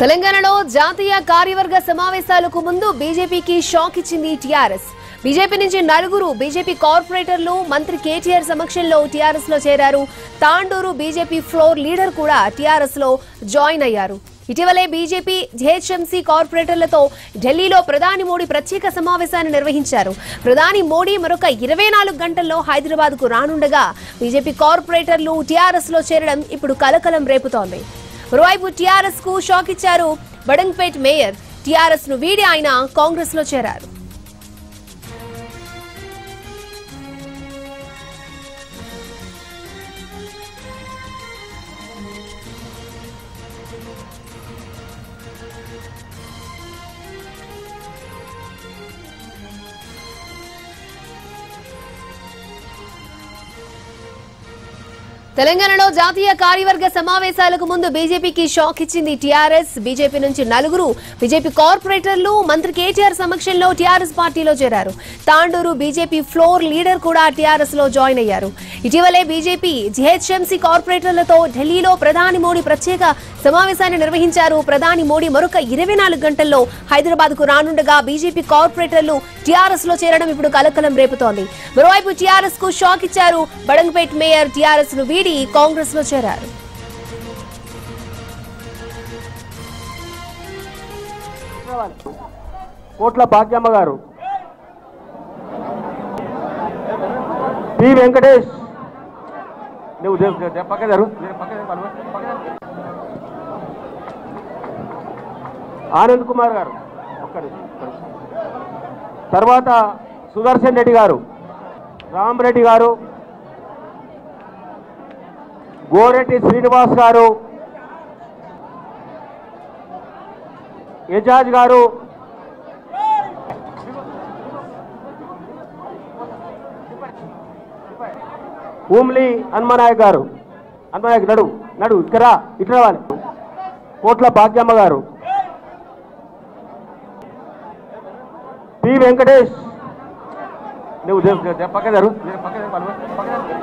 తెలంగాణలో జాతీయ కార్యవర్గ సమావేశాలకు ముందు బీజేపీకి షాక్ ఇచ్చింది టీఆర్ఎస్ బీజేపీ నుంచి నలుగురు బీజేపీ కార్పొరేటర్లు మంత్రి కేటీఆర్ సమక్షంలో టీఆర్ఎస్ లో చేరారు తాండూరు బీజేపీ ఫ్లోర్ లీడర్ కూడా టీఆర్ఎస్ లో జాయిన్ అయ్యారు ఇటీవలే బీజేపీ జేహెచ్ఎంసీ కార్పొరేటర్లతో ఢిల్లీలో ప్రధాని మోడీ ప్రత్యేక సమావేశాన్ని నిర్వహించారు ప్రధాని మోడీ మరొక ఇరవై నాలుగు గంటల్లో హైదరాబాద్ కు రానుండగా బీజేపీ కార్పొరేటర్లు టీఆర్ఎస్ లో చేరడం ఇప్పుడు కలకలం రేపుతోంది మరోవైపు టీఆర్ఎస్ కు షాక్ ఇచ్చారు బడంగ్పేట్ మేయర్ టీఆర్ఎస్ ను వీడి ఆయన కాంగ్రెస్ లో చేరారు తెలంగాణలో జాతీయ కార్యవర్గ సమావేశాలకు ముందు బీజేపీకి షాక్ ఇచ్చింది టీఆర్ఎస్ బీజేపీ నుంచి నలుగురు బీజేపీ కార్పొరేటర్లు మంత్రి కేటీఆర్ సమక్షంలో టీఆర్ఎస్ పార్టీలో చేరారు తాండూరు బీజేపీ ఫ్లోర్ లీడర్ కూడా టీఆర్ఎస్ లో జాయిన్ అయ్యారు ఇటీవలే బీజేపీ జీహెచ్ఎంసీ కార్పొరేటర్లతో ఢిల్లీలో ప్రధాని మోడీ ప్రత్యేక సమావేశాన్ని నిర్వహించారు ప్రధాని మోడీ మరొక ఇరవై నాలుగు గంటల్లో హైదరాబాద్ కు రానుండగా బీజేపీ కార్పొరేటర్లు టీఆర్ఎస్ లో చేరడం ఇప్పుడు కలకలం రేపుతోంది మరోవైపు టీఆర్ఎస్ కు షాక్ ఇచ్చారు బడంగ్పేట్ మేయర్ టీఆర్ఎస్ ను వీడి కాంగ్రెస్ లో చేరారు కోట్ల భాగ్యమ్మ గారు పి వెంకటేష్ నువ్వు దే- దే- దే- పక్క జరు దే- పక్క జరు, పక్క జరు, పక్క జరు. ఆనంద్ కుమార్ గారు ఒక్క నిమిషం, ఒక్క నిమిషం. తర్వాత సుదర్శన్ రెడ్డి గారు రామరెడ్డి గారు గోరెడ్డి శ్రీనివాస్ గారు ఎజాజ్ గారు ఊమ్లి హనుమనాయక్ గారు హనుమనాయక్ నడు నడు ఇక్కడ ఇట్లా రావాలి కోట్ల భాగ్యమ్మ గారు పి వెంకటేష్ నువ్వు దే- దే- దే- పక్క జరు దే- పక్క జరు, పక్క జరు.